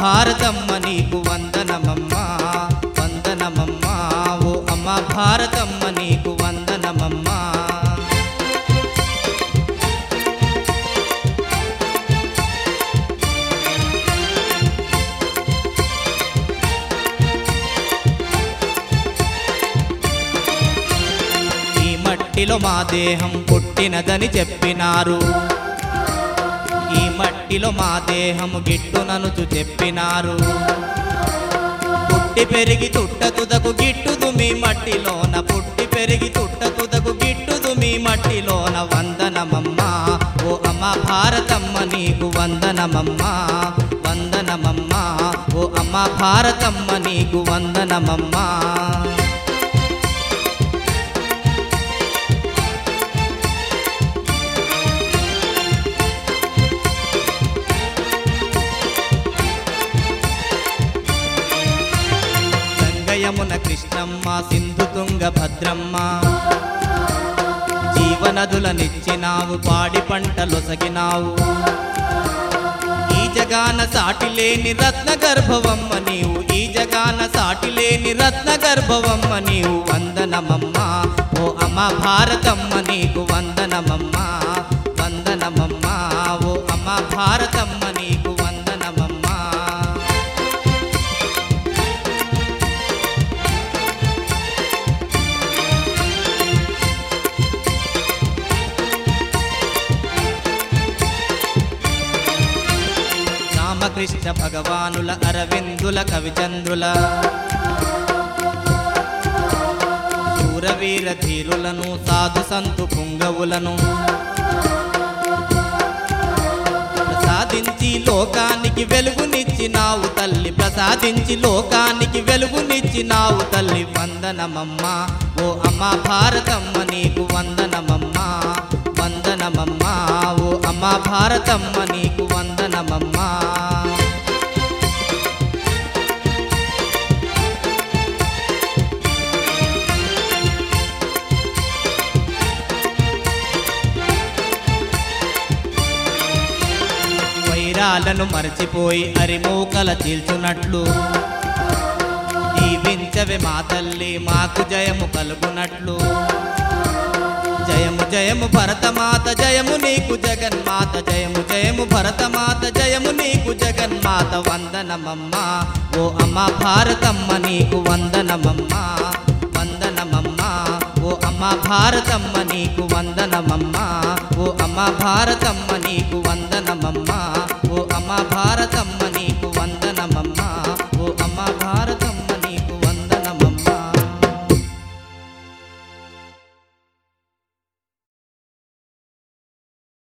భారతమ్మ నీకు వందనమమ్మా వందనమమ్మా ఓ అమ్మ భారతమ్మ నీకు వందనమమ్మా ఈ మట్టిలో మా దేహం పుట్టినదని చెప్పినారు ఈ మట్టిలో మా దేహము గిట్టుననుచు చెప్పినారు పుట్టి పెరిగి తుట్ట తుదకు గిట్టుదు మీ మట్టిలోన పుట్టి పెరిగి తుట్ట తుదకు గిట్టుదు మీ మట్టిలోన వందనమమ్మా ఓ అమ్మ భారతమ్మ నీకు వందనమమ్మా వందనమమ్మా ఓ అమ్మ భారతమ్మ నీకు వందనమమ్మా గంగయమున కృష్ణమ్మ సింధు తుంగ భద్రమ్మ జీవనదులనిచ్చినావు పాడి పంటలొసగినావు ఈ జగాన సాటి లేని రత్న గర్భవమ్మ నీవు ఈ జగాన సాటి లేని రత్న గర్భవమ్మ నీవు వందనమమ్మ ఓ అమ్మ భారతమ్మ నీకు వందనమమ్మ వందనమమ్మ ఓ అమ్మ భారతమ్మ నీకు వందనమమ్మా రామకృష్ణ భగవానుల అరవిందుల కవిచంద్రుల శూరవీర ధీరులను సాధు సంతు పుంగవులను ప్రసాదించి లోకానికి వెలుగునిచ్చినావు తల్లి ప్రసాదించి లోకానికి వెలుగునిచ్చినావు తల్లి వందనమమ్మా ఓ అమ్మ భారతమ్మ నీకు వందనమమ్మా వందనమమ్మా ఓ అమ్మ భారతమ్మ నీకు వందనమమ్మా వైరాలను మరచిపోయి అరిమూకల చీల్చునట్లు జీవించవే మా తల్లి మాకు జయము కలుగునట్లు జయము జయము భరతమాత జయము నీకు జగన్మాత జయము జయము భరతమాత జయము నీకు జగన్మాత వందనమమ్మా ఓ అమ్మ భారతమ్మ నీకు వందనమమ్మా వందనమమ్మా ఓ అమ్మ భారతమ్మ నీకు వందనమమ్మా ఓ అమ్మ భారతమ్మ నీకు వందనమమ్మా ఓ అమ్మ భారత